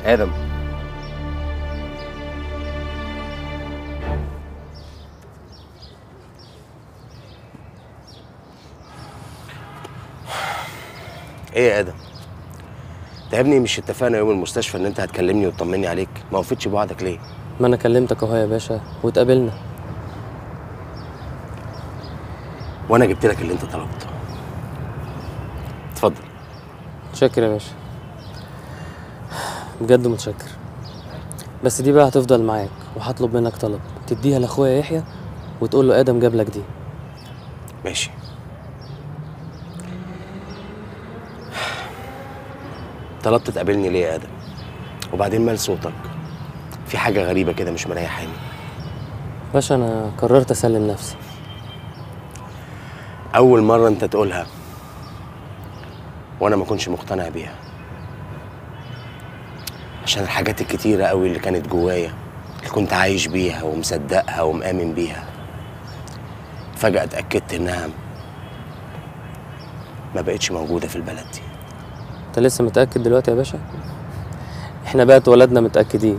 ادم ايه يا ادم تعبني مش اتفقنا يوم المستشفى ان انت هتكلمني وتطمني عليك ما وفتش بوعدك ليه ما انا كلمتك اهو يا باشا واتقابلنا وانا جبت لك اللي انت طلبته اتفضل متشكر يا باشا بجد متشكر بس دي بقى هتفضل معاك وهطلب منك طلب تديها لاخويا يحيى وتقول له ادم جاب لك دي ماشي طلبت تقابلني ليه يا ادم وبعدين مال صوتك في حاجه غريبه كده مش مريحاني باشا انا قررت اسلم نفسي اول مره انت تقولها وانا ما كنتش مقتنع بيها عشان الحاجات الكتيره قوي اللي كانت جوايا اللي كنت عايش بيها ومصدقها ومآمن بيها فجأة اتأكدت إنها ما بقتش موجودة في البلد دي انت لسه متاكد دلوقتي يا باشا احنا بقى اتولدنا متاكدين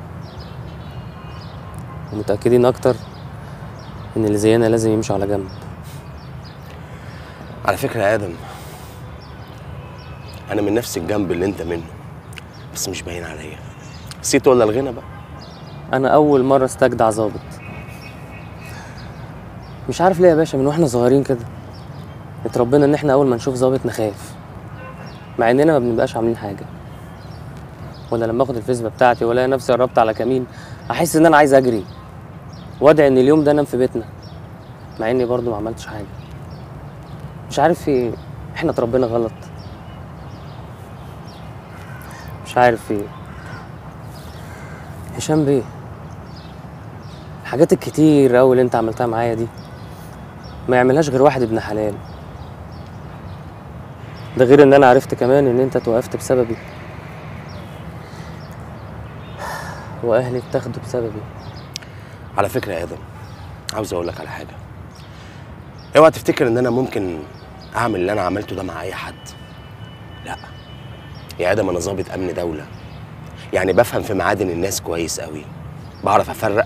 ومتاكدين اكتر ان اللي زينا لازم يمشوا على جنب على فكرة يا آدم أنا من نفس الجنب اللي أنت منه بس مش باين عليا نسيت ولا الغنى بقى انا اول مره استجدع ظابط مش عارف ليه يا باشا من واحنا صغيرين كده اتربينا ان احنا اول ما نشوف ظابط نخاف مع اننا ما بنبقاش عاملين حاجه ولا لما اخد الفيسبا بتاعتي والاقي نفسي قربت على كمين احس ان انا عايز اجري وادعي ان اليوم ده انام في بيتنا مع اني برضو ما عملتش حاجه مش عارف في إيه. احنا اتربينا غلط مش عارف في إيه. هشام بيه الحاجات الكتير أوي اللي انت عملتها معايا دي ما يعملهاش غير واحد ابن حلال ده غير ان انا عرفت كمان ان انت توقفت بسببي واهلي اتاخدوا بسببي على فكرة يا آدم عاوز أقول لك على حاجة اوعى تفتكر إن أنا ممكن أعمل اللي أنا عملته ده مع أي حد لا يا آدم أنا ضابط أمن دولة يعني بفهم في معادن الناس كويس قوي بعرف أفرق